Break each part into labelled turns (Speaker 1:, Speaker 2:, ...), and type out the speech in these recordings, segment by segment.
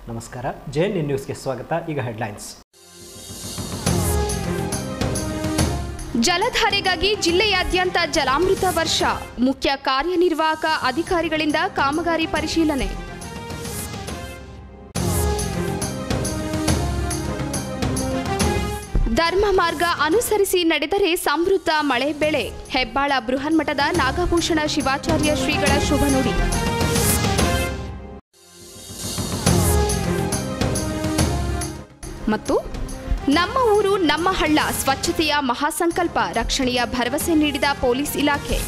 Speaker 1: ನಮಸ್ಕಾರ J N ನ್ಯೂಸ್ಗೆ ಸ್ವಾಗತ ಈಗ ಹೆಡ್ಲೈನ್ಸ್
Speaker 2: ಜಲಧಾರೆಗಾಗಿ ಜಿಲ್ಲೆಯಾದ್ಯಂತ ಜಲಾಮೃತ ವರ್ಷ ಮುಖ್ಯ ಕಾರ್ಯನಿರ್ವಾಹಕ ಅಧಿಕಾರಿಗಳಿಂದ ಕಾಮಗಾರಿ ಪರಿಶೀಲನೆ ಧರ್ಮ ಮಾರ್ಗ ಅನುಸರಿಸಿ ನಡೆದರೆ ಸಮೃದ್ಧ ಮಳೆ ಬೆಳೆ ಹೆಬ್ಬಾಳ ಬೃಹನ್ಮಠದ ನಾಗಭೂಷಣ ಶಿವಾಚಾರ್ಯ ಶ್ರೀಗಳ ಶುಭ ನುಡಿ ಮತ್ತು ನಮ್ಮ ಊರು ನಮ್ಮ ಹಳ್ಳ ಸ್ವಚ್ಛತೆಯ ಮಹಾಸಂಕಲ್ಪ ರಕ್ಷಣೆಯ ಭರವಸೆ ನೀಡಿದ ಪೊಲೀಸ್ ಇಲಾಖೆ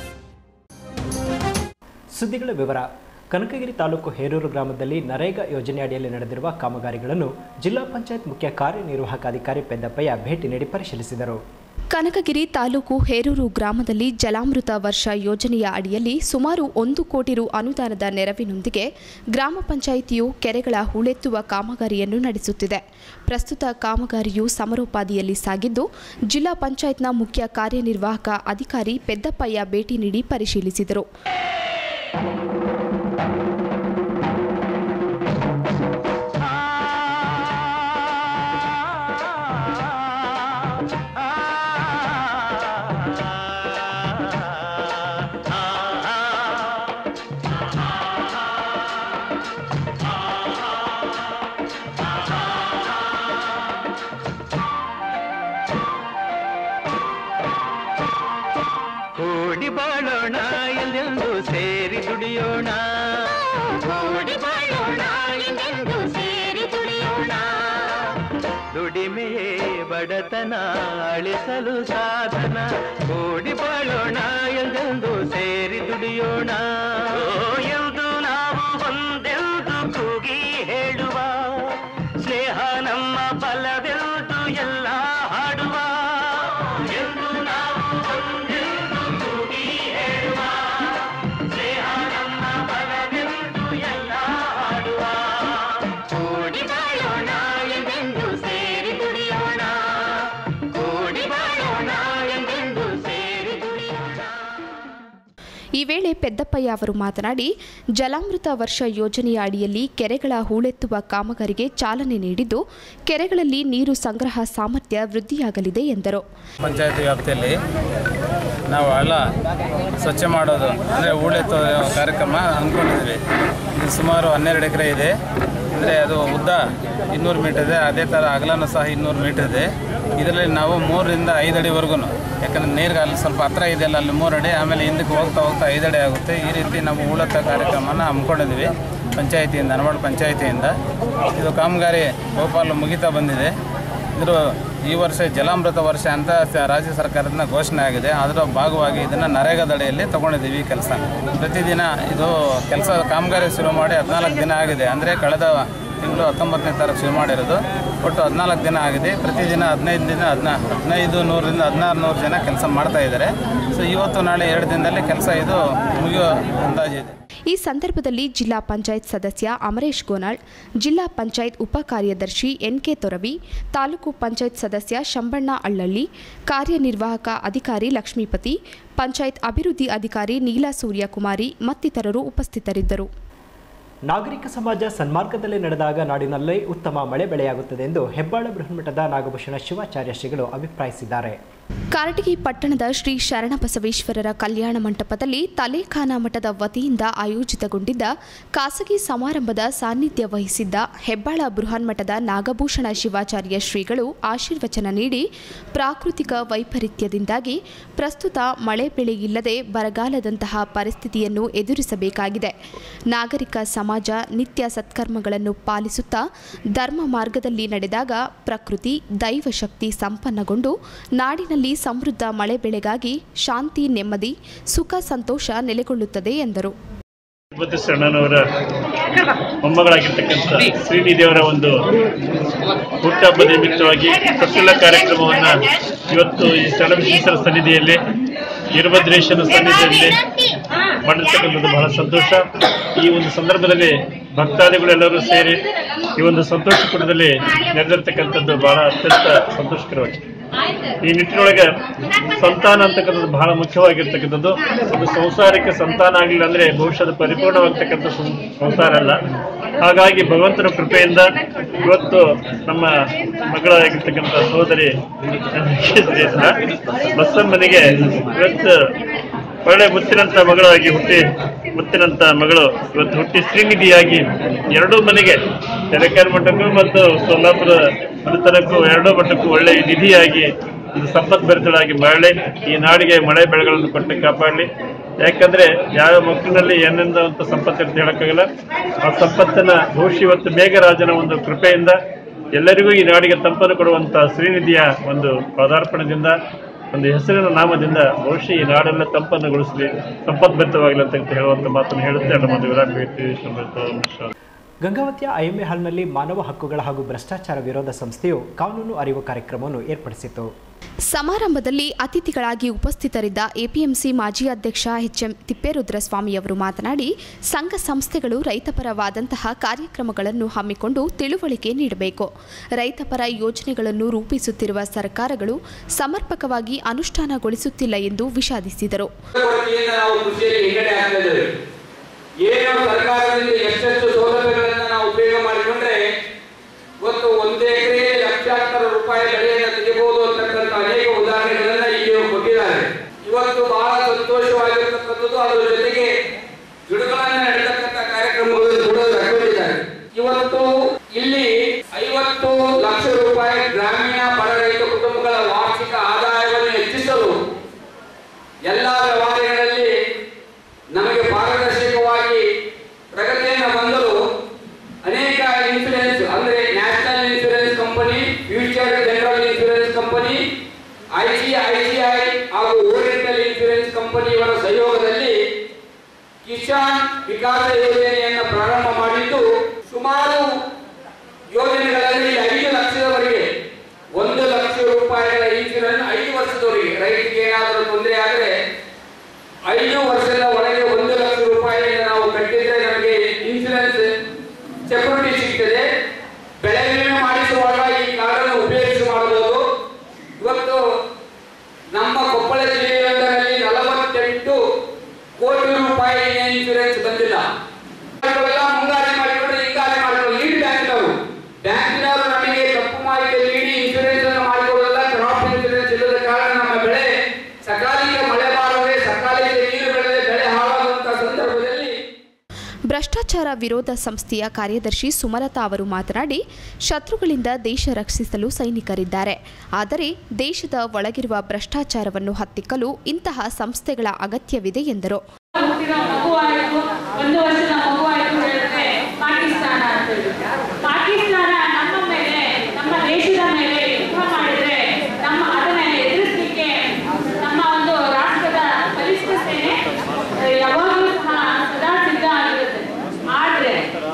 Speaker 1: ಸುದ್ದಿಗಳ ವಿವರ ಕನಕಗಿರಿ ತಾಲೂಕು ಹೇರೂರು ಗ್ರಾಮದಲ್ಲಿ ನರೇಗಾ ಯೋಜನೆ ಅಡಿಯಲ್ಲಿ ನಡೆದಿರುವ ಕಾಮಗಾರಿಗಳನ್ನು ಜಿಲ್ಲಾ ಪಂಚಾಯತ್ ಮುಖ್ಯ ಕಾರ್ಯನಿರ್ವಾಹಕ ಅಧಿಕಾರಿ ಪೆದ್ದಪ್ಪಯ್ಯ ಭೇಟಿ ನೀಡಿ ಪರಿಶೀಲಿಸಿದರು
Speaker 2: ಕನಕಗಿರಿ ತಾಲೂಕು ಹೇರೂರು ಗ್ರಾಮದಲ್ಲಿ ಜಲಾಮೃತ ವರ್ಷ ಯೋಜನೆಯ ಅಡಿಯಲ್ಲಿ ಸುಮಾರು ಒಂದು ಕೋಟಿ ರು ಅನುದಾನದ ನೆರವಿನೊಂದಿಗೆ ಗ್ರಾಮ ಪಂಚಾಯಿತಿಯು ಕೆರೆಗಳ ಹೂಳೆತ್ತುವ ಕಾಮಗಾರಿಯನ್ನು ನಡೆಸುತ್ತಿದೆ ಪ್ರಸ್ತುತ ಕಾಮಗಾರಿಯು ಸಮರೋಪಾದಿಯಲ್ಲಿ ಸಾಗಿದ್ದು ಜಿಲ್ಲಾ ಪಂಚಾಯತ್ನ ಮುಖ್ಯ ಕಾರ್ಯನಿರ್ವಾಹಕ ಅಧಿಕಾರಿ ಪೆದ್ದಪ್ಪಯ್ಯ ಭೇಟಿ ನೀಡಿ ಪರಿಶೀಲಿಸಿದರು
Speaker 3: ಕೂಡಿ ಬಾಳೋಣ ಎಲ್ಲೆಂದು ಸೇರಿ ದುಡಿಯೋಣ ಕೂಡಿ ಬಾಳೋಣ ಎಲ್ಲೆಂದು ಸೇರಿ ದುಡಿಯೋಣ ದುಡಿಮೆಯೇ ಬಡತನ ಅಳಿಸಲು ಸಾಧನ ಕೂಡಿ ಬಾಳೋಣ ಎಲ್ಲೆಂದು ಸೇರಿ ದುಡಿಯೋಣ ಓ, ಎಂದು ನಾವು ಒಂದೆಂದು ಕೂಗಿ ಹೇಳುವ ಸ್ನೇಹ ನಮ್ಮ ಬಲವೆಂದು ಎಲ್ಲ ಹಾಡುವ ಎಂದು ನಾವು ಒಂದೆಂದು ಕೂಗಿ ಹೇಳುವ ಸ್ನೇಹ ನಮ್ಮ ಬಲವೆಂದು ಎಲ್ಲ ಹಾಡುವ ಕೂಡಿ ಬಾಳೋಣ ಎಂದೆಂದು ಸೇರಿ ದುಡಿಯೋಣ ಕೂಡಿ ಬಾಳೋಣ ಎಂದೆಂದು ಸೇರಿ ದುಡಿಯೋಣ
Speaker 2: ಈ ವೇಳೆ ಪೆದ್ದಪ್ಪಯ್ಯ ಅವರು ಮಾತನಾಡಿ ಜಲಾಮೃತ ವರ್ಷ ಯೋಜನೆಯ ಅಡಿಯಲ್ಲಿ ಕೆರೆಗಳ ಹೂಳೆತ್ತುವ ಕಾಮಗಾರಿಗೆ ಚಾಲನೆ ನೀಡಿದ್ದು ಕೆರೆಗಳಲ್ಲಿ ನೀರು ಸಂಗ್ರಹ ಸಾಮರ್ಥ್ಯ ವೃದ್ಧಿಯಾಗಲಿದೆ ಎಂದರು
Speaker 4: ಪಂಚಾಯತಿ ವ್ಯಾಪ್ತಿಯಲ್ಲಿ ನಾವು ಹಳ್ಳ ಸ್ವಚ್ಛ ಮಾಡೋದು ಅಂದರೆ ಹೂಳೆತ್ತೋ ಕಾರ್ಯಕ್ರಮ ಅಂದ್ಕೊಂಡಿದ್ವಿ ಇದು ಸುಮಾರು ಹನ್ನೆರಡು ಎಕರೆ ಇದೆ ಅಂದರೆ ಅದು ಉದ್ದ ಇನ್ನೂರು ಮೀಟರ್ ಇದೆ ಅದೇ ಥರ ಅಗಲನೂ ಸಹ ಇನ್ನೂರು ಮೀಟರ್ ಇದೆ ಇದರಲ್ಲಿ ನಾವು ಮೂರರಿಂದ ಐದು ಅಡಿವರೆಗೂ ಯಾಕಂದರೆ ನೀರಿಗೆ ಅಲ್ಲಿ ಸ್ವಲ್ಪ ಹತ್ರ ಇದೆಯಲ್ಲ ಅಲ್ಲಿ ಮೂರು ಅಡಿ ಆಮೇಲೆ ಹಿಂದಕ್ಕೆ ಹೋಗ್ತಾ ಹೋಗ್ತಾ ಐದು ಅಡಿ ಆಗುತ್ತೆ ಈ ರೀತಿ ನಾವು ಹೂಳೆತ್ತೋ ಕಾರ್ಯಕ್ರಮನ ಹಮ್ಮಿಕೊಂಡಿದ್ವಿ ಪಂಚಾಯತಿಯಿಂದ ನರವಾಡ ಪಂಚಾಯತಿಯಿಂದ ಇದು ಕಾಮಗಾರಿ ಗೋಪಾಲ್ ಮುಗಿತಾ ಬಂದಿದೆ ಇದ್ರ ಈ ವರ್ಷ ಜಲಾಮೃತ ವರ್ಷ ಅಂತ ಸ- ರಾಜ್ಯ ಸರ್ಕಾರದಿಂದ ಘೋಷಣೆ ಆಗಿದೆ ಅದರ ಭಾಗವಾಗಿ ಇದನ್ನು ನರೇಗಾದಡಿಯಲ್ಲಿ ತಗೊಂಡಿದ್ದೀವಿ ಈ ಕೆಲಸ ಪ್ರತಿದಿನ ಇದು ಕೆಲಸ ಕಾಮಗಾರಿ ಶುರು ಮಾಡಿ ಹದಿನಾಲ್ಕು ದಿನ ಆಗಿದೆ ಅಂದರೆ ಕಳೆದ ತಿಂಗಳು ಹತ್ತೊಂಬತ್ತನೇ ತಾರೀಕು ಶುರು ಮಾಡಿರೋದು ಒಟ್ಟು ಹದಿನಾಲ್ಕು ದಿನ ಆಗಿದೆ ಪ್ರತಿದಿನ ಹದಿನೈದು ದಿನ ಹದಿನಾ ಹದಿನೈದು ನೂರರಿಂದ ಹದಿನಾರು ನೂರು ಜನ ಕೆಲಸ ಮಾಡ್ತಾ ಇದ್ದಾರೆ ಸೊ ಇವತ್ತು ನಾಳೆ ಎರಡು ದಿನದಲ್ಲಿ ಕೆಲಸ ಇದು ಮುಗಿಯೋ ಅಂದಾಜಿದೆ
Speaker 2: ಈ ಸಂದರ್ಭದಲ್ಲಿ ಜಿಲ್ಲಾ ಪಂಚಾಯತ್ ಸದಸ್ಯ ಅಮರೇಶ್ ಗೋನಾಳ್ ಜಿಲ್ಲಾ ಪಂಚಾಯತ್ ಉಪ ಕಾರ್ಯದರ್ಶಿ ಎನ್ಕೆ ತೊರವಿ ತಾಲೂಕು ಪಂಚಾಯತ್ ಸದಸ್ಯ ಶಂಬಣ್ಣ ಅಳ್ಳಳ್ಳಿ ಕಾರ್ಯನಿರ್ವಾಹಕ ಅಧಿಕಾರಿ ಲಕ್ಷ್ಮೀಪತಿ ಪಂಚಾಯತ್ ಅಭಿವೃದ್ಧಿ ಅಧಿಕಾರಿ ನೀಲಾ ಸೂರ್ಯಕುಮಾರಿ ಮತ್ತಿತರರು ಉಪಸ್ಥಿತರಿದ್ದರು
Speaker 1: ನಾಗರಿಕ ಸಮಾಜ ಸನ್ಮಾರ್ಗದಲ್ಲಿ ನಡೆದಾಗ ನಾಡಿನಲ್ಲಿ ಉತ್ತಮ ಮಳೆ ಬೆಳೆಯಾಗುತ್ತದೆ ಎಂದು ಹೆಬ್ಬಾಳ ಬೃಹನ್ಮಠದ ನಾಗಭೂಷಣ ಶಿವಾಚಾರ್ಯ ಶ್ರೀಗಳು ಅಭಿಪ್ರಾಯಿಸಿದ್ದಾರೆ
Speaker 2: ಕಾರಟಗಿ ಪಟ್ಟಣದ ಶ್ರೀ ಶರಣಬಸವೇಶ್ವರರ ಕಲ್ಯಾಣ ಮಂಟಪದಲ್ಲಿ ತಲೇಖಾನ ಮಠದ ವತಿಯಿಂದ ಆಯೋಜಿತಗೊಂಡಿದ್ದ ಖಾಸಗಿ ಸಮಾರಂಭದ ಸಾನ್ನಿಧ್ಯ ವಹಿಸಿದ್ದ ಹೆಬ್ಬಾಳ ಬೃಹನ್ಮಠದ ನಾಗಭೂಷಣ ಶಿವಾಚಾರ್ಯ ಶ್ರೀಗಳು ಆಶೀರ್ವಚನ ನೀಡಿ ಪ್ರಾಕೃತಿಕ ವೈಪರೀತ್ಯದಿಂದಾಗಿ ಪ್ರಸ್ತುತ ಮಳೆ ಬೆಳೆ ಇಲ್ಲದೆ ಬರಗಾಲದಂತಹ ಪರಿಸ್ಥಿತಿಯನ್ನು ಎದುರಿಸಬೇಕಾಗಿದೆ ನಾಗರಿಕ ಸಮಾಜ ನಿತ್ಯ ಸತ್ಕರ್ಮಗಳನ್ನು ಪಾಲಿಸುತ್ತಾ ಧರ್ಮ ಮಾರ್ಗದಲ್ಲಿ ನಡೆದಾಗ ಪ್ರಕೃತಿ ದೈವಶಕ್ತಿ ಸಂಪನ್ನಗೊಂಡು ನಾಡಿನಲ್ಲಿ ಸಮೃದ್ಧ ಮಳೆ ಬೆಳೆಗಾಗಿ ಶಾಂತಿ ನೆಮ್ಮದಿ ಸುಖ ಸಂತೋಷ ನೆಲೆಗೊಳ್ಳುತ್ತದೆ ಎಂದರು
Speaker 5: ತಿರುಪತಿ ಶರಣನವರ ಮೊಮ್ಮಗಳಾಗಿರ್ತಕ್ಕಂಥ ಶ್ರೀನಿಧಿಯವರ ಒಂದು ಹುಟ್ಟಹಬ್ಬದ ನಿಮಿತ್ತವಾಗಿ ಪ್ರಫುಲ್ಲ ಕಾರ್ಯಕ್ರಮವನ್ನ ಇವತ್ತು ಈ ಶರಣಬಸವೇಶ್ವರ ಸನ್ನಿಧಿಯಲ್ಲಿ ವೀರಭದ್ರೇಶ್ವರ ಸನ್ನಿಧಿಯಲ್ಲಿ ಮಾಡಿರ್ತಕ್ಕಂಥದ್ದು ಬಹಳ ಸಂತೋಷ ಈ ಒಂದು ಸಂದರ್ಭದಲ್ಲಿ ಭಕ್ತಾದಿಗಳೆಲ್ಲರೂ ಸೇರಿ ಈ ಒಂದು ಸಂತೋಷ ಕೂಟದಲ್ಲಿ ನೆರೆದಿರ್ತಕ್ಕಂಥದ್ದು ಬಹಳ ಅತ್ಯಂತ ಸಂತೋಷಕರವಾಗಿದೆ ಈ ನಿಟ್ಟಿನೊಳಗೆ ಸಂತಾನ ಅಂತಕ್ಕಂಥದ್ದು ಬಹಳ ಮುಖ್ಯವಾಗಿರ್ತಕ್ಕಂಥದ್ದು ಒಂದು ಸಂಸಾರಕ್ಕೆ ಸಂತಾನ ಆಗಲಿಲ್ಲ ಅಂದ್ರೆ ಭವಿಷ್ಯದ ಪರಿಪೂರ್ಣವಾಗ್ತಕ್ಕಂಥ ಸಂ- ಸಂಸಾರ ಅಲ್ಲ ಹಾಗಾಗಿ ಭಗವಂತನ ಕೃಪೆಯಿಂದ ಇವತ್ತು ನಮ್ಮ ಮಗಳಾಗಿರ್ತಕ್ಕಂಥ ಸೋದರಿ ಬಸಮ್ಮನಿಗೆ ಇವತ್ತು ಒಳ್ಳೆ ಮುತ್ತಿನಂತ ಮಗಳಾಗಿ ಹುಟ್ಟಿ ಮುತ್ತಿನಂತ ಮಗಳು ಇವತ್ತು ಹುಟ್ಟಿ ಶ್ರೀನಿಧಿಯಾಗಿ ಎರಡೂ ಮನೆಗೆ ತೆರೆಕೆರೆ ಮಠಕ್ಕೂ ಮತ್ತು ಸೋಲಾಪುರ ಮನೆತನಕ್ಕೂ ಎರಡೂ ಮಠಕ್ಕೂ ಒಳ್ಳೆ ನಿಧಿಯಾಗಿ ಒಂದು ಸಂಪತ್ ಭರಿತಳಾಗಿ ಮಾಡಲಿ ಈ ನಾಡಿಗೆ ಮಳೆ ಬೆಳೆಗಳನ್ನು ಕೊಟ್ಟು ಕಾಪಾಡಲಿ ಯಾಕಂದ್ರೆ ಯಾವ ಮಕ್ಕಳಿನಲ್ಲಿ ಏನೆಂದ ಅಂತ ಸಂಪತ್ತು ಅಂತ ಹೇಳಕ್ಕಾಗಲ್ಲ ಆ ಸಂಪತ್ತನ್ನ ಬಹುಶಃ ಇವತ್ತು ಮೇಘರಾಜನ ಒಂದು ಕೃಪೆಯಿಂದ ಎಲ್ಲರಿಗೂ ಈ ನಾಡಿಗೆ ತಂಪನ್ನು ಕೊಡುವಂತ ಶ್ರೀನಿಧಿಯ ಒಂದು ಪದಾರ್ಪಣದಿಂದ ಒಂದು ಹೆಸರಿನ ನಾಮದಿಂದ ಬಹುಶಃ ಈ ನಾಡೆಲ್ಲ ತಂಪನ್ನುಗೊಳಿಸಲಿ ಸಂಪದ್ಭರಿತವಾಗಲಿ ಅಂತ ಹೇಳುವಂತ ಮಾತನ್ನು ಹೇಳುತ್ತೆ ನಮ್ಮ ವಿರಾಟ್ ವ್ಯಕ್ತಿ
Speaker 1: ಗಂಗಾವತಿಯ ಐಎಂಎ ಹಾಲ್ನಲ್ಲಿ ಮಾನವ ಹಕ್ಕುಗಳ ಹಾಗೂ ಭ್ರಷ್ಟಾಚಾರ ವಿರೋಧ ಸಂಸ್ಥೆಯು ಕಾನೂನು ಅರಿವು ಕಾರ್ಯಕ್ರಮವನ್ನು ಏರ್ಪಡಿಸಿತು
Speaker 2: ಸಮಾರಂಭದಲ್ಲಿ ಅತಿಥಿಗಳಾಗಿ ಉಪಸ್ಥಿತರಿದ್ದ ಎಪಿಎಂಸಿ ಮಾಜಿ ಅಧ್ಯಕ್ಷ ಎಚ್ಎಂ ತಿಪ್ಪೇರುದ್ರಸ್ವಾಮಿಯವರು ಮಾತನಾಡಿ ಸಂಘ ಸಂಸ್ಥೆಗಳು ರೈತಪರವಾದಂತಹ ಕಾರ್ಯಕ್ರಮಗಳನ್ನು ಹಮ್ಮಿಕೊಂಡು ತಿಳುವಳಿಕೆ ನೀಡಬೇಕು ರೈತಪರ ಯೋಜನೆಗಳನ್ನು ರೂಪಿಸುತ್ತಿರುವ ಸರ್ಕಾರಗಳು ಸಮರ್ಪಕವಾಗಿ ಅನುಷ್ಠಾನಗೊಳಿಸುತ್ತಿಲ್ಲ ಎಂದು ವಿಷಾದಿಸಿದರು
Speaker 6: ಕೊರತೆಯಿಂದ ನಾವು ಕೃಷಿಯಲ್ಲಿ ಹಿನ್ನಡೆ ಆಗ್ತಾ ಇದ್ದೇವೆ ಏನು ಸರ್ಕಾರದಿಂದ ಎಷ್ಟೆಷ್ಟು ಸೌಲಭ್ಯಗಳನ್ನ ನಾವು ಉಪಯೋಗ ಮಾಡಿಕೊಂಡ್ರೆ ಇವತ್ತು ಒಂದು ಎಕರೆ ಲಕ್ಷಾಂತರ ರೂಪಾಯಿ ಬೆಳೆಯನ್ನು ತೆಗಿಬಹುದು ಅಂತಕ್ಕಂಥ ಅನೇಕ ಉದಾಹರಣೆಗಳನ್ನ ಇಲ್ಲಿ ಕೊಟ್ಟಿದ್ದಾರೆ ಇವತ್ತು ಬಹಳ ಸಂತೋಷವಾಗಿರ್ತಕ್ಕಂಥದ್ದು ಅದರ ಜೊತೆಗೆ ಗಿಡಗಳನ್ನ ನೆಡತಕ್ಕಂಥ ಕಾರ್ಯಕ್ರಮಗಳನ್ನು ಕೂಡ ರಚಿಸಿದ್ದಾರೆ ಇವತ್ತು ಇಲ್ಲಿ ಐವತ್ತು ಲಕ್ಷ ರೂಪಾಯಿ ಗ್ರಾಮೀಣ ಬಡ ರೈತ ಕುಟುಂಬಗಳ ವಾರ್ಷಿಕ ಆದಾಯವನ್ನು ಹೆಚ್ಚಿಸಲು ಎಲ್ಲ ವ್ಯವಹಾರಗಳಲ್ಲಿ ನಮಗೆ ಪಾರದರ್ಶಕವಾಗಿ ಪ್ರಗತಿಯನ್ನು ಹೊಂದಲು ಅನೇಕ ಇನ್ಸೂರೆನ್ಸ್ ಅಂದ್ರೆ national insurance company future general insurance company ICICI ಹಾಗೂ ಓರಿಯಂಟಲ್ ಇನ್ಸೂರೆನ್ಸ್ ಕಂಪನಿಯವರ ಸಹಯೋಗದಲ್ಲಿ ಕಿಸಾನ್ ವಿಕಾಸ ಯೋಜನೆಯನ್ನು ಪ್ರಾರಂಭ ಮಾಡಿದ್ದು ಸುಮಾರು ಯೋಜನೆಗಳಲ್ಲಿ ಐದು ಲಕ್ಷದವರೆಗೆ ಒಂದು ಲಕ್ಷ ರೂಪಾಯಿಗಳ ಇನ್ಸೂರೆನ್ಸ್ ಐದು ವರ್ಷದವರೆಗೆ ರೈತರಿಗೆ ಏನಾದರೂ ತೊಂದರೆ ಆದರೆ ಐದು ವರ್ಷದ ಒಳಗೆ ಒಂದು ಲಕ್ಷ ರೂಪಾಯಿಯನ್ನು ನಾವು ಕಟ್ಟಿದ್ರೆ ನಮಗೆ ಇನ್ಸೂರೆನ್ಸ್ ಸೆಕ್ಯೂರಿಟಿ ಸಿಗ್ತದೆ ಬೆಳೆ ವಿಮೆ ಮಾಡಿಸುವಾಗ ಈ ಕಾರ್ಡನ್ನು ಉಪಯೋಗಿಸಿ ಮಾಡಬಹುದು ಇವತ್ತು ನಮ್ಮ ಕೊಪ್ಪಳ ಜಿಲ್ಲೆಯೊಂದರಲ್ಲಿ ನಲವತ್ತೆಂಟು ಕೋಟಿ ರೂಪಾಯಿ ಇನ್ಸೂರೆನ್ಸ್ ಬಂದಿಲ್ಲ ಬ್ಯಾಂಕ್ಗಳೆಲ್ಲ ಮುಂಗಾರಿ ಮಾಡಿಕೊಂಡು ಹಿಂಗಾರಿ ಮಾಡಿಕೊಂಡು ಲೀಡ್ ಬ್ಯಾಂಕ್ನವರು ಬ್ಯಾಂಕ್ನವರು ನಮಗೆ ತಪ್ಪು ಮಾಹಿತಿ ನೀಡಿ ಇನ್ಸೂರೆನ್ಸ್ ಅನ್ನು ಮಾಡಿಕೊಳ್ಳಲ್ಲ ಕ್ರಾಪ್ ಇನ್ಸೂರೆನ್ಸ್ ಇಲ್ಲದ ಕಾರಣ ನಮ್ಮ ಬೆಳೆ ಸಕಾಲಿಕ ಮಳೆ ಬಾರದೆ ಸಕಾಲಿಕ ನೀರು ಬೆಳೆದೆ ಬೆಳೆ ಹಾಳಾಗುವಂತಹ ಸಂದರ್ಭದಲ್ಲಿ
Speaker 2: ಭ್ರಷ್ಟಾಚಾರ ವಿರೋಧ ಸಂಸ್ಥೆಯ ಕಾರ್ಯದರ್ಶಿ ಸುಮಲತಾ ಅವರು ಮಾತನಾಡಿ ಶತ್ರುಗಳಿಂದ ದೇಶ ರಕ್ಷಿಸಲು ಸೈನಿಕರಿದ್ದಾರೆ ಆದರೆ ದೇಶದ ಒಳಗಿರುವ ಭ್ರಷ್ಟಾಚಾರವನ್ನು ಹತ್ತಿಕ್ಕಲು ಇಂತಹ ಸಂಸ್ಥೆಗಳ ಅಗತ್ಯವಿದೆ ಎಂದರು
Speaker 7: ಹುಟ್ಟಿರೋ ಮಗು ಆಯ್ತು ಒಂದು ವರ್ಷದ ಮಗು ಆಯ್ತು ಹೇಳಿದ್ರೆ ಪಾಕಿಸ್ತಾನ ಅಂತ ಹೇಳಿ ಪಾಕಿಸ್ತಾನ ನಮ್ಮ ಮೇಲೆ ನಮ್ಮ ದೇಶದ ಮೇಲೆ ಯುದ್ಧ ಮಾಡಿದ್ರೆ ನಮ್ಮ ಅದನ್ನ ಎದುರಿಸಲಿಕ್ಕೆ ನಮ್ಮ ಒಂದು ರಾಷ್ಟ್ರದ ಬಲಿಷ್ಠ ಸೇನೆ ಆ, ಯಾವಾಗಲೂ ಸಹ ಸದಾ ಸಿದ್ಧ ಆಗಿರುತ್ತೆ ಆದ್ರೆ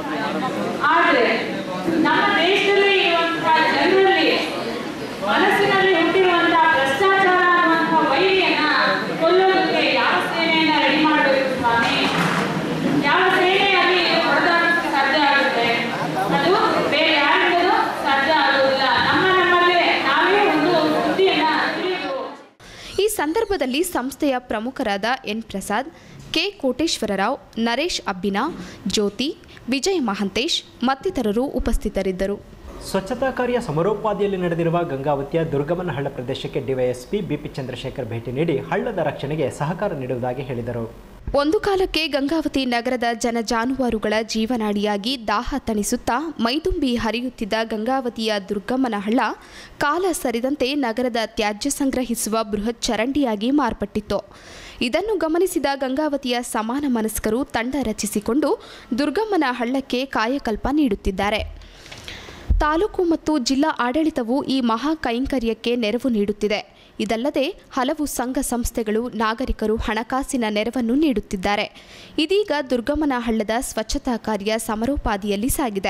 Speaker 7: ಆದ್ರೆ ನಮ್ಮ ದೇಶದಲ್ಲಿ ಇರುವಂತಹ ಜನರಲ್ಲಿ ಮನಸ್ಸಿನಲ್ಲಿ ಹುಟ್ಟಿರುವಂತಹ ಭ್ರಷ್ಟಾಚಾರ ಅನ್ನುವಂತಹ ವೈರಿಯನ್ನ ಕೊಲ್ಲೋದಕ್ಕೆ ಯಾವ ಸೇನೆಯನ್ನ ರೆಡಿ ಮಾಡಬೇಕು ಸ್ವಾಮಿ ಯಾವ ಸೇನೆಯಲ್ಲಿ ಹೊಡೆದಾಡೋದಕ್ಕೆ ಸಾಧ್ಯ ಆಗುತ್ತೆ ಅದು ಬೇರೆ ಯಾರಿಂದಲೂ ಸಾಧ್ಯ ಆಗುವುದಿಲ್ಲ ನಮ್ಮ ನಮ್ಮಲ್ಲೇ ನಾವೇ ಒಂದು ಬುದ್ಧಿಯನ್ನ ತಿಳಿಯಬೇಕು
Speaker 2: ಈ ಸಂದರ್ಭದಲ್ಲಿ ಸಂಸ್ಥೆಯ ಪ್ರಮುಖರಾದ ಎನ್ ಪ್ರಸಾದ್ ಕೆ ಕೋಟೇಶ್ವರರಾವ್ ನರೇಶ್ ಅಬ್ಬಿನಾ ಜ್ಯೋತಿ ವಿಜಯ ಮಹಂತೇಶ್ ಮತ್ತಿತರರು ಉಪಸ್ಥಿತರಿದ್ದರು
Speaker 1: ಸ್ವಚ್ಛತಾ ಕಾರ್ಯ ಸಮರೋಪಾದಿಯಲ್ಲಿ ನಡೆದಿರುವ ಗಂಗಾವತಿಯ ದುರ್ಗಮನಹಳ್ಳ ಪ್ರದೇಶಕ್ಕೆ ಡಿವೈಎಸ್ಪಿ ಬಿಪಿ ಚಂದ್ರಶೇಖರ್ ಭೇಟಿ ನೀಡಿ ಹಳ್ಳದ ರಕ್ಷಣೆಗೆ ಸಹಕಾರ ನೀಡುವುದಾಗಿ ಹೇಳಿದರು
Speaker 2: ಒಂದು ಕಾಲಕ್ಕೆ ಗಂಗಾವತಿ ನಗರದ ಜನ ಜಾನುವಾರುಗಳ ಜೀವನಾಡಿಯಾಗಿ ದಾಹ ತಣಿಸುತ್ತಾ ಮೈದುಂಬಿ ಹರಿಯುತ್ತಿದ್ದ ಗಂಗಾವತಿಯ ದುರ್ಗಮ್ಮನ ಹಳ್ಳ ಕಾಲ ಸರಿದಂತೆ ನಗರದ ತ್ಯಾಜ್ಯ ಸಂಗ್ರಹಿಸುವ ಬೃಹತ್ ಚರಂಡಿಯಾಗಿ ಮಾರ್ಪಟ್ಟಿತ್ತು ಇದನ್ನು ಗಮನಿಸಿದ ಗಂಗಾವತಿಯ ಸಮಾನ ಮನಸ್ಕರು ತಂಡ ರಚಿಸಿಕೊಂಡು ದುರ್ಗಮ್ಮನ ಹಳ್ಳಕ್ಕೆ ಕಾಯಕಲ್ಪ ನೀಡುತ್ತಿದ್ದಾರೆ ತಾಲೂಕು ಮತ್ತು ಜಿಲ್ಲಾ ಆಡಳಿತವು ಈ ಮಹಾ ಕೈಂಕರ್ಯಕ್ಕೆ ನೆರವು ನೀಡುತ್ತಿದೆ ಇದಲ್ಲದೆ ಹಲವು ಸಂಘ ಸಂಸ್ಥೆಗಳು ನಾಗರಿಕರು ಹಣಕಾಸಿನ ನೆರವನ್ನು ನೀಡುತ್ತಿದ್ದಾರೆ ಇದೀಗ ದುರ್ಗಮ್ಮನ ಹಳ್ಳದ ಸ್ವಚ್ಛತಾ ಕಾರ್ಯ ಸಮರೋಪಾದಿಯಲ್ಲಿ ಸಾಗಿದೆ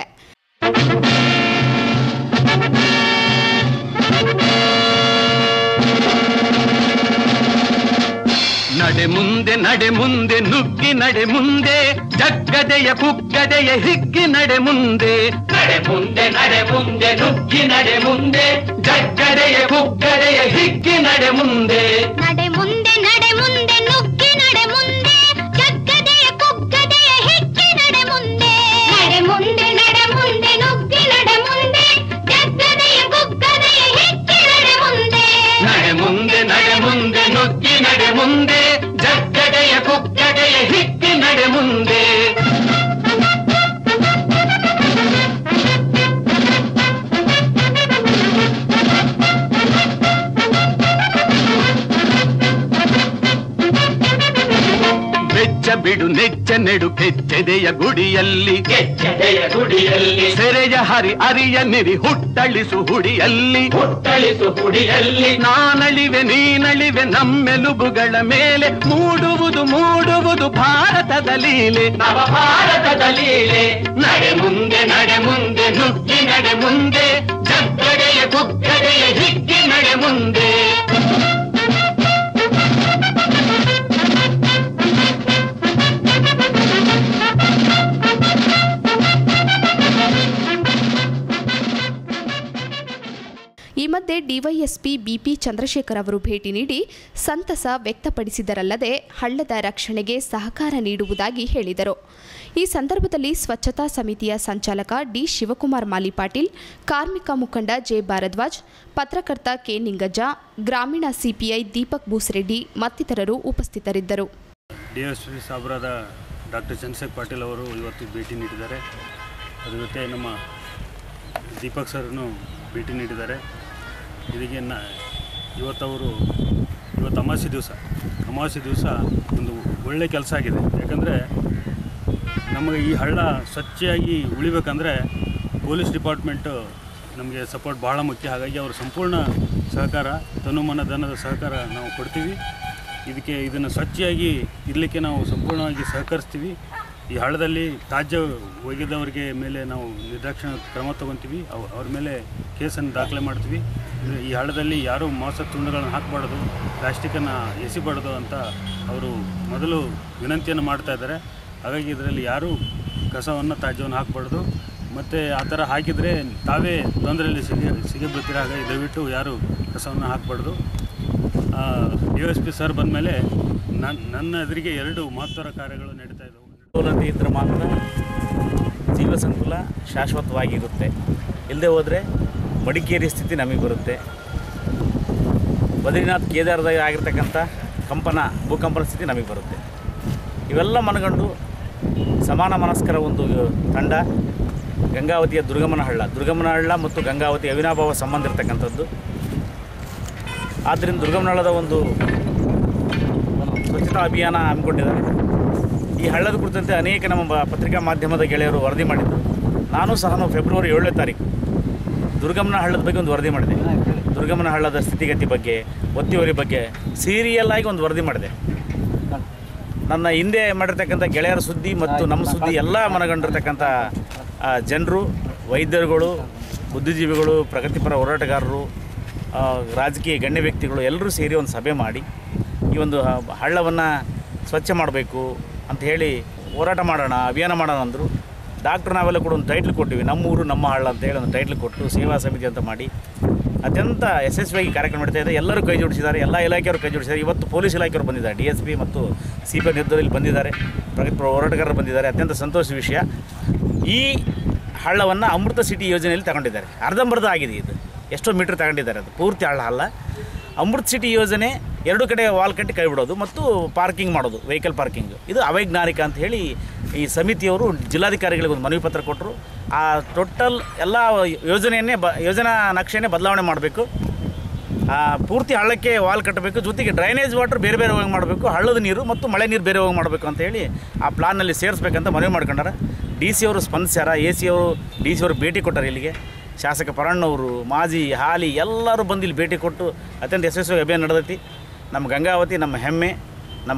Speaker 3: ನಡೆ ಮುಂದೆ ನಡೆ ಮುಂದೆ ನುಗ್ಗಿ ನಡೆ ಮುಂದೆ ಜಗ್ಗದೆಯ ಕುಗ್ಗದೆಯ ಹಿಗ್ಗಿ ನಡೆ ಮುಂದೆ ನಡೆ ಮುಂದೆ ನಡೆ ಮುಂದೆ ನುಗ್ಗಿ ನಡೆ ಮುಂದೆ ಜಗ್ಗಡೆಯ ಕುಗ್ಗಡೆಯ ಹಿಗ್ಗಿ ನಡೆ ಮುಂದೆ
Speaker 8: ನಡೆ ಮುಂದೆ ನಡೆ ಮುಂದೆ ನುಗ್ಗಿ ನಡೆ ಮುಂದೆ ಜಗ್ಗದೆಯ ಕುಗ್ಗದೆಯ ಹಿಕ್ಕಿ ನಡೆ ಮುಂದೆ ನಡೆ ಮುಂದೆ ನಡೆ ಮುಂದೆ ನುಗ್ಗಿ ನಡೆ ಮುಂದೆ ಜಗ್ಗದೆಯ ಕುಗ್ಗದೆಯ ಹಿಕ್ಕಿ ನಡೆ ಮುಂದೆ
Speaker 3: ನಡೆ ಮುಂದೆ ನಡೆ ಮುಂದೆ ನುಗ್ಗಿ ನಡೆ ಮುಂದೆ ಜಗ್ಗಡೆಯ ಕುಗ್ಗಡೆಯ ಹಿಗ್ಗಿ ನಡೆ ಮುಂದೆ ಬೆಚ್ಚ ಬಿಡು ನೆಚ್ಚ ನೆಡು ಕೆಚ್ಚೆದೆಯ ಗುಡಿಯಲ್ಲಿ ಕೆಚ್ಚೆದೆಯ ಗುಡಿಯಲ್ಲಿ ಸೆರೆಯ ಹರಿ ಅರಿಯ ನಿರಿ ಹುಟ್ಟಳಿಸು ಹುಡಿಯಲ್ಲಿ ಹುಟ್ಟಳಿಸು ಹುಡಿಯಲ್ಲಿ ನಾನಳಿವೆ ನೀನಳಿವೆ ನಮ್ಮೆಲುಬುಗಳ ಮೇಲೆ ಮೂಡುವುದು ಮೂಡುವುದು ಭಾರತದ ಲೀಲೆ ನವ ಭಾರತದ ಲೀಲೆ ನಡೆ ಮುಂದೆ ನಡೆ ಮುಂದೆ ನುಗ್ಗಿ ನಡೆ ಮುಂದೆ ಜಗ್ಗಡೆಯ ಕುಗ್ಗಡೆಯ ಹಿಗ್ಗಿ ನಡೆ ಮುಂದೆ
Speaker 2: ಈ ಮಧ್ಯೆ ಡಿವೈಎಸ್ಪಿ ಬಿಪಿ ಚಂದ್ರಶೇಖರ್ ಅವರು ಭೇಟಿ ನೀಡಿ ಸಂತಸ ವ್ಯಕ್ತಪಡಿಸಿದರಲ್ಲದೆ ಹಳ್ಳದ ರಕ್ಷಣೆಗೆ ಸಹಕಾರ ನೀಡುವುದಾಗಿ ಹೇಳಿದರು ಈ ಸಂದರ್ಭದಲ್ಲಿ ಸ್ವಚ್ಛತಾ ಸಮಿತಿಯ ಸಂಚಾಲಕ ಡಿ ಶಿವಕುಮಾರ್ ಮಾಲಿ ಪಾಟೀಲ್ ಕಾರ್ಮಿಕ ಮುಖಂಡ ಜೆ ಭಾರದ್ವಾಜ್ ಪತ್ರಕರ್ತ ಕೆ ನಿಂಗಜ್ಜ ಗ್ರಾಮೀಣ ಸಿಪಿಐ ದೀಪಕ್ ಬೂಸ್ರೆಡ್ಡಿ ಮತ್ತಿತರರು ಉಪಸ್ಥಿತರಿದ್ದರು
Speaker 9: ಡಿ ಎಸ್ ಪಿ ಸಾಬ್ರಾದ ಡಾಕ್ಟರ್ ಚಂದ್ರಶೇಖರ್ ಪಾಟೀಲ್ ಅವರು ಇವತ್ತು ಭೇಟಿ ನೀಡಿದ್ದಾರೆ ಅದ್ರ ಜೊತೆ ನಮ್ಮ ದೀಪಕ್ ಸರ್ನು ಭೇಟಿ ನೀಡಿದ್ದಾರೆ ಇದಕ್ಕೆ ನ ಇವತ್ತು ಅವರು ಇವತ್ತು ಅಮಾವಾಸ್ಯೆ ದಿವಸ ಅಮಾವಾಸ್ಯೆ ದಿವಸ ಒಂದು ಒಳ್ಳೆ ಕೆಲಸ ಆಗಿದೆ ಯಾಕಂದರೆ ನಮಗೆ ಈ ಹಳ್ಳ ಸ್ವಚ್ಛವಾಗಿ ಉಳಿಬೇಕಂದ್ರೆ ಪೊಲೀಸ್ ಡಿಪಾರ್ಟ್ಮೆಂಟು ನಮಗೆ ಸಪೋರ್ಟ್ ಭಾಳ ಮುಖ್ಯ ಹಾಗಾಗಿ ಅವರು ಸಂಪೂರ್ಣ ಸಹಕಾರ ತನುಮನ ಧನದ ಸಹಕಾರ ನಾವು ಕೊಡ್ತೀವಿ ಇದಕ್ಕೆ ಇದನ್ನು ಸ್ವಚ್ಛವಾಗಿ ಇರಲಿಕ್ಕೆ ನಾವು ಸಂಪೂರ್ಣವಾಗಿ ಸಹಕರಿಸ್ತೀವಿ ಈ ಹಳ್ಳದಲ್ಲಿ ತ್ಯಾಜ್ಯ ಒಗೆದವರಿಗೆ ಮೇಲೆ ನಾವು ನಿರ್ದಾಕ್ಷಿಣ ಕ್ರಮ ತಗೊತೀವಿ ಅವ್ ಅವ್ರ ಮೇಲೆ ಕೇಸನ್ನು ದಾಖಲೆ ಮಾಡ್ತೀವಿ ಅಂದ್ರೆ ಈ ಹಳ್ಳದಲ್ಲಿ ಯಾರೂ ಮೋಸ ತುಂಡುಗಳನ್ನು ಹಾಕಬಾರ್ದು ಪ್ಲಾಸ್ಟಿಕ್ಕನ್ನು ಎಸಿಬಾರ್ದು ಅಂತ ಅವರು ಮೊದಲು ವಿನಂತಿಯನ್ನು ಮಾಡ್ತಾ ಇದ್ದಾರೆ ಹಾಗಾಗಿ ಇದರಲ್ಲಿ ಯಾರೂ ಕಸವನ್ನು ತ್ಯಾಜ್ಯವನ್ನು ಹಾಕಬಾರ್ದು ಮತ್ತು ಆ ಥರ ಹಾಕಿದರೆ ತಾವೇ ತೊಂದರೆಯಲ್ಲಿ ಸಿಗಿ ಸಿಗಿಬಿಡ್ತೀರ ಹಾಗಾಗಿ ದಯವಿಟ್ಟು ಯಾರು ಕಸವನ್ನು ಹಾಕಬಾರ್ದು ಡಿ ಎಸ್ ಪಿ ಸರ್ ಬಂದಮೇಲೆ ನನ್ನ ನನ್ನ ಎದುರಿಗೆ ಎರಡು ಮಹತ್ವರ ಕಾರ್ಯಗಳು ನಡೀತಾ ಇದ್ದವು
Speaker 10: ಸೌಲಭ್ಯ ಇದ್ದರೆ ಮಾತ್ರ ಜೀವ ಸಂಕುಲ ಶಾಶ್ವತವಾಗಿರುತ್ತೆ ಇಲ್ಲದೆ ಹೋದರೆ ಮಡಿಕೇರಿ ಸ್ಥಿತಿ ನಮಗೆ ಬರುತ್ತೆ ಬದ್ರಿನಾಥ್ ಕೇದಾರದಾಗ ಆಗಿರ್ತಕ್ಕಂಥ ಕಂಪನ ಭೂಕಂಪನ ಸ್ಥಿತಿ ನಮಗೆ ಬರುತ್ತೆ ಇವೆಲ್ಲ ಮನಗಂಡು ಸಮಾನ ಮನಸ್ಕರ ಒಂದು ತಂಡ ಗಂಗಾವತಿಯ ದುರ್ಗಮನ ಹಳ್ಳ ದುರ್ಗಮನ ಹಳ್ಳ ಮತ್ತು ಗಂಗಾವತಿ ಅವಿನಾಭಾವ ಸಂಬಂಧ ಇರತಕ್ಕಂಥದ್ದು ಆದ್ದರಿಂದ ದುರ್ಗಮನ ಹಳ್ಳದ ಒಂದು ಸ್ವಚ್ಛತಾ ಅಭಿಯಾನ ಹಮ್ಮಿಕೊಂಡಿದ್ದಾರೆ ಈ ಹಳ್ಳದ ಕುರಿತಂತೆ ಅನೇಕ ನಮ್ಮ ಬ- ಪತ್ರಿಕಾ ಮಾಧ್ಯಮದ ಗೆಳೆಯರು ವರದಿ ಮಾಡಿದ್ದರು ನಾನು ಸಹ ನಾವು ಫೆಬ್ರವರಿ ಏಳನೇ ತಾರೀಕು ದುರ್ಗಮನ ಹಳ್ಳದ ಬಗ್ಗೆ ಒಂದು ವರದಿ ಮಾಡಿದೆ ದುರ್ಗಮನ ಹಳ್ಳದ ಸ್ಥಿತಿಗತಿ ಬಗ್ಗೆ ಒತ್ತಿವರಿ ಬಗ್ಗೆ ಸೀರಿಯಲ್ ಆಗಿ ಒಂದು ವರದಿ ಮಾಡಿದೆ ನನ್ನ ಹಿಂದೆ ಮಾಡಿರ್ತಕ್ಕಂಥ ಗೆಳೆಯರ ಸುದ್ದಿ ಮತ್ತು ನಮ್ಮ ಸುದ್ದಿ ಎಲ್ಲ ಮನಗಂಡಿರ್ತಕ್ಕಂಥ ಜನರು ವೈದ್ಯರುಗಳು ಬುದ್ಧಿಜೀವಿಗಳು ಪ್ರಗತಿಪರ ಹೋರಾಟಗಾರರು ಆ, ರಾಜಕೀಯ ಗಣ್ಯ ವ್ಯಕ್ತಿಗಳು ಎಲ್ಲರೂ ಸೇರಿ ಒಂದು ಸಭೆ ಮಾಡಿ ಈ ಒಂದು ಹಳ್ಳವನ್ನು ಸ್ವಚ್ಛ ಮಾಡಬೇಕು ಅಂತ ಹೇಳಿ ಹೋರಾಟ ಮಾಡೋಣ ಅಭಿಯಾನ ಮಾಡೋಣ ಅಂದರು ಡಾಕ್ಟ್ರು ನಾವೆಲ್ಲ ಕೂಡ ಒಂದು ಟೈಟ್ಲ್ ಕೊಟ್ಟಿವಿ ನಮ್ಮೂರು ನಮ್ಮ ಹಳ್ಳ ಅಂತ ಹೇಳಿ ಒಂದು ಟೈಟ್ಲ್ ಕೊಟ್ಟು ಸೇವಾ ಸಮಿತಿ ಅಂತ ಮಾಡಿ ಅತ್ಯಂತ ಯಶಸ್ವಿಯಾಗಿ ಕಾರ್ಯಕ್ರಮ ನಡೀತಾ ಇದೆ ಎಲ್ಲರೂ ಕೈ ಜೋಡಿಸಿದ್ದಾರೆ ಎಲ್ಲ ಇಲಾಖೆಯವರು ಕೈ ಜೋಡಿಸಿದ್ದಾರೆ ಇವತ್ತು ಪೊಲೀಸ್ ಇಲಾಖೆಯವರು ಬಂದಿದ್ದಾರೆ ಡಿ ಎಸ್ ಪಿ ಮತ್ತು ಸಿ ಪಿ ನಿರ್ಧಾರದಲ್ಲಿ ಬಂದಿದ್ದಾರೆ ಪ್ರಗತಿಪರ ಹೋರಾಟಗಾರರು ಬಂದಿದ್ದಾರೆ ಅತ್ಯಂತ ಸಂತೋಷದ ವಿಷಯ ಈ ಹಳ್ಳವನ್ನು ಅಮೃತ ಸಿಟಿ ಯೋಜನೆಯಲ್ಲಿ ತಗೊಂಡಿದ್ದಾರೆ ಅರ್ಧಂಬರ್ಧ ಆಗಿದೆ ಇದು ಎಷ್ಟೋ ಮೀಟ್ರ್ ತಗೊಂಡಿದ್ದಾರೆ ಅದು ಪೂರ್ತಿ ಹಳ್ಳ ಅಲ್ಲ ಅಮೃತ್ ಸಿಟಿ ಯೋಜನೆ ಎರಡು ಕಡೆ ವಾಲ್ ಕಟ್ಟಿ ಕೈ ಬಿಡೋದು ಮತ್ತು ಪಾರ್ಕಿಂಗ್ ಮಾಡೋದು ವೆಹಿಕಲ್ ಪಾರ್ಕಿಂಗ್ ಇದು ಅವೈಜ್ಞಾನಿಕ ಅಂತ ಹೇಳಿ ಈ ಸಮಿತಿಯವರು ಜಿಲ್ಲಾಧಿಕಾರಿಗಳಿಗೆ ಒಂದು ಮನವಿ ಪತ್ರ ಕೊಟ್ಟರು ಆ ಟೋಟಲ್ ಎಲ್ಲ ಯೋಜನೆಯನ್ನೇ ಬ ಯೋಜನಾ ನಕ್ಷೆನೇ ಬದಲಾವಣೆ ಮಾಡಬೇಕು ಆ, ಪೂರ್ತಿ ಹಳ್ಳಕ್ಕೆ ವಾಲ್ ಕಟ್ಟಬೇಕು ಜೊತೆಗೆ ಡ್ರೈನೇಜ್ ವಾಟರ್ ಬೇರೆ ಬೇರೆ ಹೋಗಿ ಮಾಡಬೇಕು ಹಳ್ಳದ ನೀರು ಮತ್ತು ಮಳೆ ನೀರು ಬೇರೆ ಹೋಗಿ ಮಾಡಬೇಕು ಅಂತ ಹೇಳಿ ಆ ಪ್ಲಾನ್ನಲ್ಲಿ ಸೇರಿಸ್ಬೇಕಂತ ಮನವಿ ಮಾಡ್ಕೊಂಡಾರ ಡಿ ಸಿ ಅವರು ಸ್ಪಂದಿಸ್ಯಾರ ಎ ಸಿ ಅವರು ಡಿ ಸಿ ಅವರು ಭೇಟಿ ಕೊಟ್ಟಾರೆ ಇಲ್ಲಿಗೆ ಶಾಸಕ ಪರಣ್ಣವರು ಮಾಜಿ ಹಾಲಿ ಎಲ್ಲರೂ ಬಂದು ಇಲ್ಲಿ ಭೇಟಿ ಕೊಟ್ಟು ಅತ್ಯಂತ ಯಶಸ್ವಿ ಅಭಿಯಾನ ನಡೆದೈತಿ ನಮ್ಮ ಗಂಗಾವತಿ ನಮ್ಮ ಹೆಮ್ಮೆ